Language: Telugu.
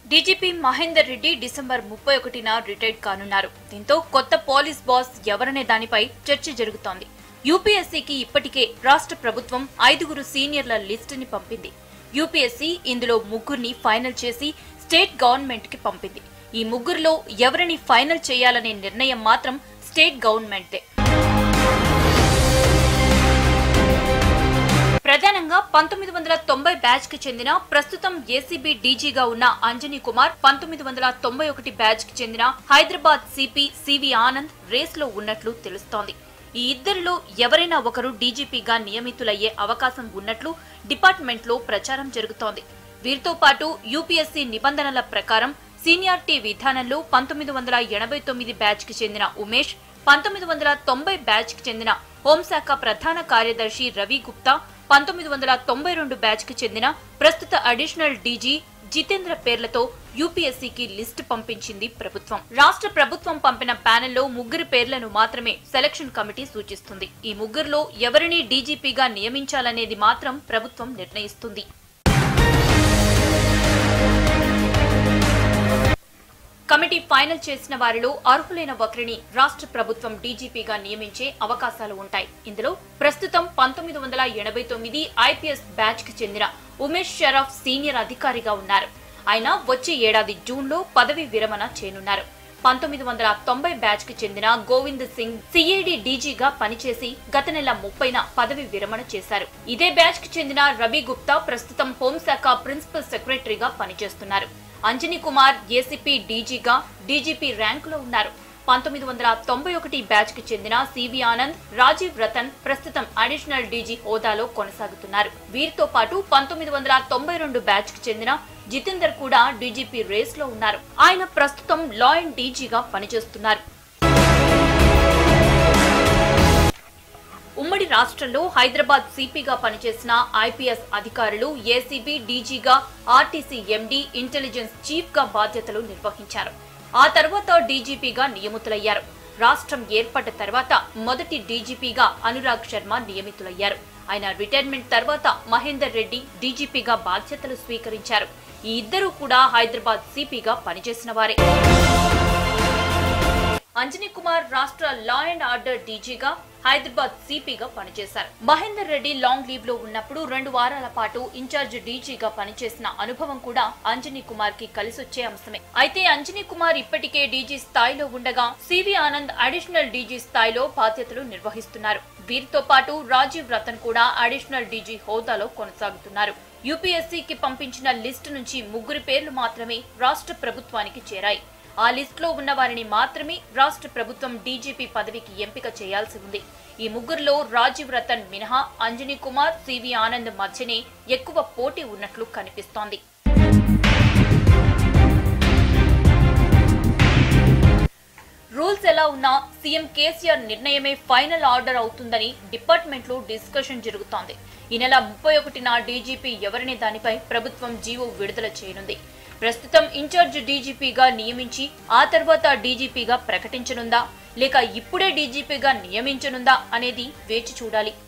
డీజీపీ మహేందర్ రెడ్డి డిసెంబర్ ముప్పై ఒకటిన రిటైర్డ్ కానున్నారు దీంతో కొత్త పోలీస్ బాస్ ఎవరనే దానిపై చర్చ జరుగుతోంది యూపీఎస్సీకి ఇప్పటికే రాష్ట్ర ప్రభుత్వం ఐదుగురు సీనియర్ల లిస్టుని పంపింది యూపీఎస్సీ ఇందులో ముగ్గురిని ఫైనల్ చేసి స్టేట్ గవర్నమెంట్ కి పంపింది ఈ ముగ్గురులో ఎవరిని ఫైనల్ చేయాలనే నిర్ణయం మాత్రం స్టేట్ గవర్నమెంట్దే ప్రధానంగా పంతొమ్మిది వందల తొంభై బ్యాచ్ కి చెందిన ప్రస్తుతం ఏసీబీ డీజీగా ఉన్న అంజనీ కుమార్ పంతొమ్మిది వందల తొంభై ఒకటి బ్యాచ్ కి చెందిన హైదరాబాద్ సిపి సివి ఆనంద్ రేస్ లో ఉన్నట్లు తెలుస్తోంది ఈ ఇద్దరిలో ఎవరైనా ఒకరు డీజీపీగా నియమితులయ్యే అవకాశం ఉన్నట్లు డిపార్ట్మెంట్ లో ప్రచారం జరుగుతోంది వీరితో పాటు యూపీఎస్సీ నిబంధనల ప్రకారం సీనియారిటీ విధానంలో పంతొమ్మిది వందల ఎనభై తొమ్మిది బ్యాచ్ కి చెందిన ఉమేష్ పంతొమ్మిది వందల తొంభై బ్యాచ్ కి చెందిన హోంశాఖ ప్రధాన కార్యదర్శి రవి గుప్తా పంతొమ్మిది వందల తొంభై రెండు బ్యాచ్ కి చెందిన ప్రస్తుత అడిషనల్ డీజీ జితేంద్ర పేర్లతో యూపీఎస్సీకి లిస్టు పంపించింది ప్రభుత్వం రాష్ట్ర ప్రభుత్వం పంపిన ప్యానెల్లో ముగ్గురి పేర్లను మాత్రమే సెలక్షన్ కమిటీ సూచిస్తుంది ఈ ముగ్గురులో ఎవరిని డీజీపీగా నియమించాలనేది మాత్రం ప్రభుత్వం నిర్ణయిస్తుంది కమిటీ ఫైనల్ చేసిన వారిలో అర్హులైన ఒకరిని రాష్ట్ర ప్రభుత్వం డీజీపీగా నియమించే అవకాశాలు ఉంటాయి ఇందులో ప్రస్తుతం పంతొమ్మిది వందల ఎనభై తొమ్మిది ఐపీఎస్ బ్యాచ్ కి చెందిన ఉమేష్ షరఫ్ సీనియర్ అధికారిగా ఉన్నారు ఆయన వచ్చే ఏడాది జూన్ లో పదవి విరమణ చేయనున్నారు పంతొమ్మిది వందల తొంభై బ్యాచ్ కి చెందిన గోవింద్ సింగ్ సిఐడి డీజీగా పనిచేసి గత నెల ముప్పైన పదవి విరమణ చేశారు ఇదే బ్యాచ్ కి చెందిన రవి గుప్తా ప్రస్తుతం హోంశాఖ ప్రిన్సిపల్ సెక్రటరీగా పనిచేస్తున్నారు అంజనీ కుమార్ ఏసీపీ డీజీగా డీజీపీ ర్యాంకులో ఉన్నారు పంతొమ్మిది వందల తొంభై ఒకటి బ్యాచ్ కి చెందిన సివి ఆనంద్ రాజీవ్ రతన్ ప్రస్తుతం అడిషనల్ డీజీ హోదాలో కొనసాగుతున్నారు వీరితో పాటు పంతొమ్మిది వందల తొంభై రెండు బ్యాచ్ కి చెందిన జితేందర్ కూడా డీజీపీ రేస్ లో ఉన్నారు ఆయన ప్రస్తుతం లా అండ్ డీజీగా పనిచేస్తున్నారు ఉమ్మడి రాష్ట్రంలో హైదరాబాద్ సిపిగా పనిచేసిన ఐపీఎస్ అధికారులు ఏసీబీ డీజీగా ఆర్టీసీ ఎండీ ఇంటెలిజెన్స్ చీఫ్ గా బాధ్యతలు నిర్వహించారు ఆ తర్వాత డీజీపీగా నియమితులయ్యారు రాష్ట్రం ఏర్పడ్డ తర్వాత మొదటి డీజీపీగా అనురాగ్ శర్మ నియమితులయ్యారు ఆయన రిటైర్మెంట్ తర్వాత మహేందర్ రెడ్డి డీజీపీగా బాధ్యతలు స్వీకరించారు ఈ ఇద్దరూ కూడా హైదరాబాద్ సిపిగా పనిచేసిన వారే అంజనీ కుమార్ రాష్ట్ర లా అండ్ ఆర్డర్ డీజీగా హైదరాబాద్ సిపిగా పనిచేశారు మహేందర్ రెడ్డి లాంగ్ లీవ్ లో ఉన్నప్పుడు రెండు వారాల పాటు ఇన్ఛార్జ్ డీజీగా పనిచేసిన అనుభవం కూడా అంజనీ కుమార్ కి కలిసొచ్చే అంశమే అయితే అంజనీ కుమార్ ఇప్పటికే డీజీ స్థాయిలో ఉండగా సివి ఆనంద్ అడిషనల్ డీజీ స్థాయిలో బాధ్యతలు నిర్వహిస్తున్నారు వీరితో పాటు రాజీవ్ రతన్ కూడా అడిషనల్ డీజీ హోదాలో కొనసాగుతున్నారు యూపీఎస్సీకి పంపించిన లిస్టు నుంచి ముగ్గురి పేర్లు మాత్రమే రాష్ట్ర ప్రభుత్వానికి చేరాయి ఆ లిస్టులో ఉన్న వారిని మాత్రమే రాష్ట్ర ప్రభుత్వం డీజీపీ పదవికి ఎంపిక చేయాల్సి ఉంది ఈ ముగ్గురులో రాజీవ్ రతన్ మినహా అంజనీ కుమార్ సివి ఆనంద్ మధ్యనే ఎక్కువ పోటీ ఉన్నట్లు కనిపిస్తోంది రూల్స్ ఎలా ఉన్నా సీఎం కేసీఆర్ నిర్ణయమే ఫైనల్ ఆర్డర్ అవుతుందని డిపార్ట్మెంట్ లో డిస్కషన్ జరుగుతోంది ఈ నెల ముప్పై ఒకటిన డీజీపీ ఎవరిని దానిపై ప్రభుత్వం జీవో విడుదల చేయనుంది ప్రస్తుతం ఇన్ఛార్జ్ డీజీపీగా నియమించి ఆ తర్వాత డీజీపీగా ప్రకటించనుందా లేక ఇప్పుడే డీజీపీగా నియమించనుందా అనేది వేచి చూడాలి